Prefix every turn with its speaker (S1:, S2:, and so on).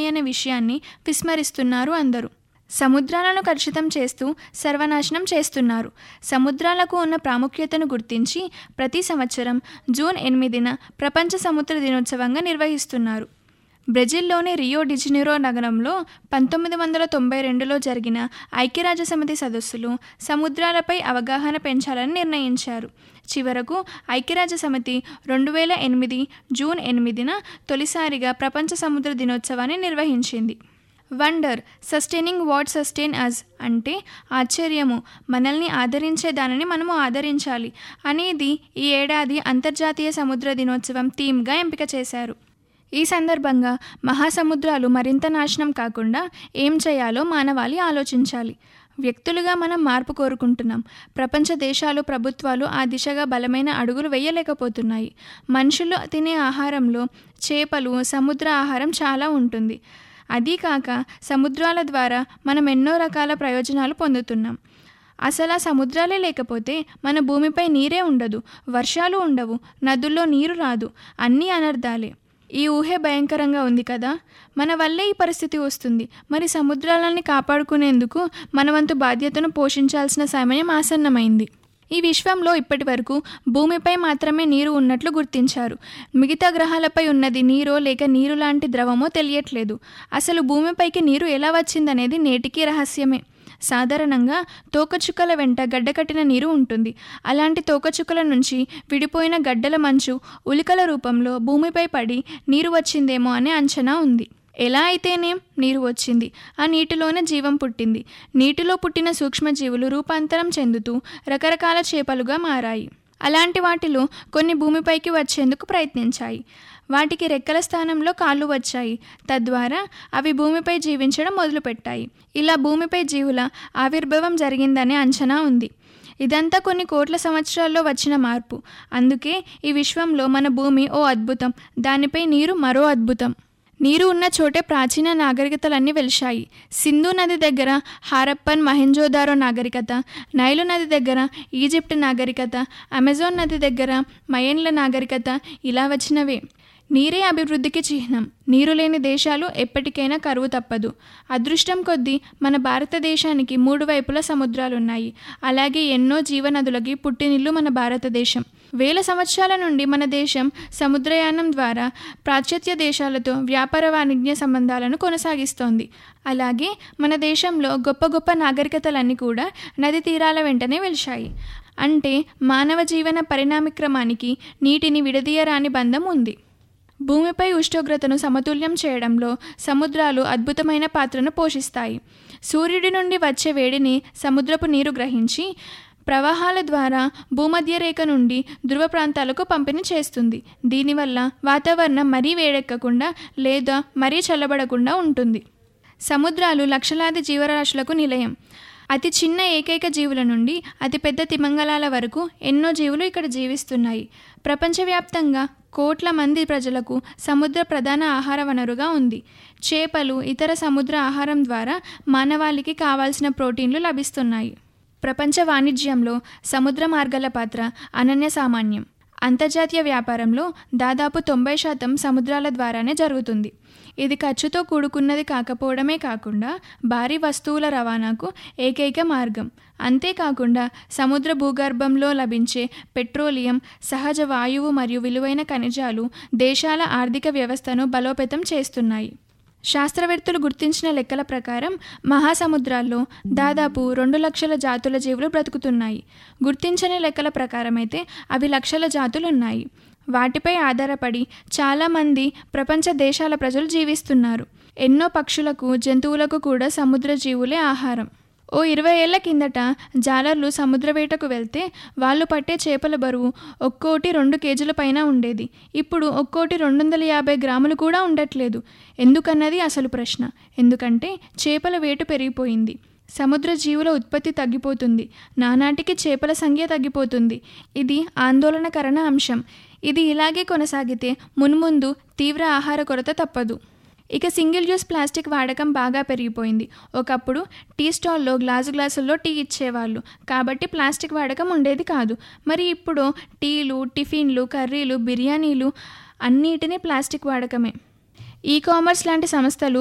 S1: ఉన్నాయనే విషయాన్ని విస్మరిస్తున్నారు అందరూ సముద్రాలను కలుషితం చేస్తూ సర్వనాశనం చేస్తున్నారు సముద్రాలకు ఉన్న ప్రాముఖ్యతను గుర్తించి ప్రతి సంవత్సరం జూన్ ఎనిమిదిన ప్రపంచ సముద్ర దినోత్సవంగా నిర్వహిస్తున్నారు బ్రెజిల్లోని రియో డిజినిరో నగరంలో పంతొమ్మిది వందల తొంభై రెండులో జరిగిన ఐక్యరాజ్యసమితి సదస్సులు సముద్రాలపై అవగాహన పెంచాలని నిర్ణయించారు చివరకు ఐక్యరాజ్య సమితి రెండు వేల ఎనిమిది జూన్ ఎనిమిదిన తొలిసారిగా ప్రపంచ సముద్ర దినోత్సవాన్ని నిర్వహించింది wonder sustaining what sustain us అంటే ఆశ్చర్యము మనల్ని ఆదరించే దానిని మనము ఆదరించాలి అనేది ఈ ఏడాది అంతర్జాతీయ సముద్ర దినోత్సవం థీమ్గా ఎంపిక చేశారు ఈ సందర్భంగా మహాసముద్రాలు మరింత నాశనం కాకుండా ఏం చేయాలో మానవాళి ఆలోచించాలి వ్యక్తులుగా మనం మార్పు కోరుకుంటున్నాం ప్రపంచ దేశాలు ప్రభుత్వాలు ఆ దిశగా బలమైన అడుగులు వేయలేకపోతున్నాయి మనుషులు తినే ఆహారంలో చేపలు సముద్ర ఆహారం చాలా ఉంటుంది అదీ కాక సముద్రాల ద్వారా మనం ఎన్నో రకాల ప్రయోజనాలు పొందుతున్నాం అసలు ఆ సముద్రాలే లేకపోతే మన భూమిపై నీరే ఉండదు వర్షాలు ఉండవు నదుల్లో నీరు రాదు అన్నీ అనర్థాలే ఈ ఊహే భయంకరంగా ఉంది కదా మన వల్లే ఈ పరిస్థితి వస్తుంది మరి సముద్రాలని కాపాడుకునేందుకు మన వంతు బాధ్యతను పోషించాల్సిన సమయం ఆసన్నమైంది ఈ విశ్వంలో ఇప్పటి వరకు భూమిపై మాత్రమే నీరు ఉన్నట్లు గుర్తించారు మిగతా గ్రహాలపై ఉన్నది నీరో లేక నీరు లాంటి ద్రవమో తెలియట్లేదు అసలు భూమిపైకి నీరు ఎలా వచ్చిందనేది నేటికీ రహస్యమే సాధారణంగా తోకచుక్కల వెంట గడ్డకట్టిన నీరు ఉంటుంది అలాంటి తోకచుక్కల నుంచి విడిపోయిన గడ్డల మంచు ఉలికల రూపంలో భూమిపై పడి నీరు వచ్చిందేమో అనే అంచనా ఉంది ఎలా అయితేనేం నీరు వచ్చింది ఆ నీటిలోనే జీవం పుట్టింది నీటిలో పుట్టిన సూక్ష్మజీవులు రూపాంతరం చెందుతూ రకరకాల చేపలుగా మారాయి అలాంటి వాటిలో కొన్ని భూమిపైకి వచ్చేందుకు ప్రయత్నించాయి వాటికి రెక్కల స్థానంలో కాళ్ళు వచ్చాయి తద్వారా అవి భూమిపై జీవించడం మొదలుపెట్టాయి ఇలా భూమిపై జీవుల ఆవిర్భావం జరిగిందనే అంచనా ఉంది ఇదంతా కొన్ని కోట్ల సంవత్సరాల్లో వచ్చిన మార్పు అందుకే ఈ విశ్వంలో మన భూమి ఓ అద్భుతం దానిపై నీరు మరో అద్భుతం నీరు ఉన్న చోటే ప్రాచీన నాగరికతలన్నీ వెలిశాయి సింధు నది దగ్గర హారప్పన్ మహెంజోదారో నాగరికత నైలు నది దగ్గర ఈజిప్ట్ నాగరికత అమెజాన్ నది దగ్గర మయన్ల నాగరికత ఇలా వచ్చినవే నీరే అభివృద్ధికి చిహ్నం నీరు లేని దేశాలు ఎప్పటికైనా కరువు తప్పదు అదృష్టం కొద్దీ మన భారతదేశానికి మూడు వైపుల సముద్రాలున్నాయి అలాగే ఎన్నో జీవనదులకి పుట్టినిల్లు మన భారతదేశం వేల సంవత్సరాల నుండి మన దేశం సముద్రయానం ద్వారా పాశ్చాత్య దేశాలతో వ్యాపార వాణిజ్య సంబంధాలను కొనసాగిస్తోంది అలాగే మన దేశంలో గొప్ప గొప్ప నాగరికతలన్నీ కూడా నది తీరాల వెంటనే వెలిశాయి అంటే మానవ జీవన పరిణామక్రమానికి నీటిని విడదీయరాని బంధం ఉంది భూమిపై ఉష్ణోగ్రతను సమతుల్యం చేయడంలో సముద్రాలు అద్భుతమైన పాత్రను పోషిస్తాయి సూర్యుడి నుండి వచ్చే వేడిని సముద్రపు నీరు గ్రహించి ప్రవాహాల ద్వారా భూమధ్య రేఖ నుండి ధృవ ప్రాంతాలకు పంపిణీ చేస్తుంది దీనివల్ల వాతావరణం మరీ వేడెక్కకుండా లేదా మరీ చల్లబడకుండా ఉంటుంది సముద్రాలు లక్షలాది జీవరాశులకు నిలయం అతి చిన్న ఏకైక జీవుల నుండి అతిపెద్ద తిమంగళాల వరకు ఎన్నో జీవులు ఇక్కడ జీవిస్తున్నాయి ప్రపంచవ్యాప్తంగా కోట్ల మంది ప్రజలకు సముద్ర ప్రధాన ఆహార వనరుగా ఉంది చేపలు ఇతర సముద్ర ఆహారం ద్వారా మానవాళికి కావాల్సిన ప్రోటీన్లు లభిస్తున్నాయి ప్రపంచ వాణిజ్యంలో సముద్ర మార్గాల పాత్ర అనన్య సామాన్యం అంతర్జాతీయ వ్యాపారంలో దాదాపు తొంభై శాతం సముద్రాల ద్వారానే జరుగుతుంది ఇది ఖర్చుతో కూడుకున్నది కాకపోవడమే కాకుండా భారీ వస్తువుల రవాణాకు ఏకైక మార్గం అంతేకాకుండా సముద్ర భూగర్భంలో లభించే పెట్రోలియం సహజ వాయువు మరియు విలువైన ఖనిజాలు దేశాల ఆర్థిక వ్యవస్థను బలోపేతం చేస్తున్నాయి శాస్త్రవేత్తలు గుర్తించిన లెక్కల ప్రకారం మహాసముద్రాల్లో దాదాపు రెండు లక్షల జాతుల జీవులు బ్రతుకుతున్నాయి గుర్తించని లెక్కల ప్రకారం అయితే అవి లక్షల జాతులు ఉన్నాయి వాటిపై ఆధారపడి చాలామంది ప్రపంచ దేశాల ప్రజలు జీవిస్తున్నారు ఎన్నో పక్షులకు జంతువులకు కూడా సముద్ర జీవులే ఆహారం ఓ ఇరవై ఏళ్ల కిందట జాలర్లు సముద్ర వేటకు వెళ్తే వాళ్ళు పట్టే చేపల బరువు ఒక్కోటి రెండు కేజీల పైన ఉండేది ఇప్పుడు ఒక్కోటి రెండు వందల యాభై గ్రాములు కూడా ఉండట్లేదు ఎందుకన్నది అసలు ప్రశ్న ఎందుకంటే చేపల వేటు పెరిగిపోయింది సముద్ర జీవుల ఉత్పత్తి తగ్గిపోతుంది నానాటికి చేపల సంఖ్య తగ్గిపోతుంది ఇది ఆందోళనకరణ అంశం ఇది ఇలాగే కొనసాగితే మున్ముందు తీవ్ర ఆహార కొరత తప్పదు ఇక సింగిల్ యూస్ ప్లాస్టిక్ వాడకం బాగా పెరిగిపోయింది ఒకప్పుడు టీ స్టాల్లో గ్లాసు గ్లాసుల్లో టీ ఇచ్చేవాళ్ళు కాబట్టి ప్లాస్టిక్ వాడకం ఉండేది కాదు మరి ఇప్పుడు టీలు టిఫిన్లు కర్రీలు బిర్యానీలు అన్నిటినీ ప్లాస్టిక్ వాడకమే ఈ కామర్స్ లాంటి సంస్థలు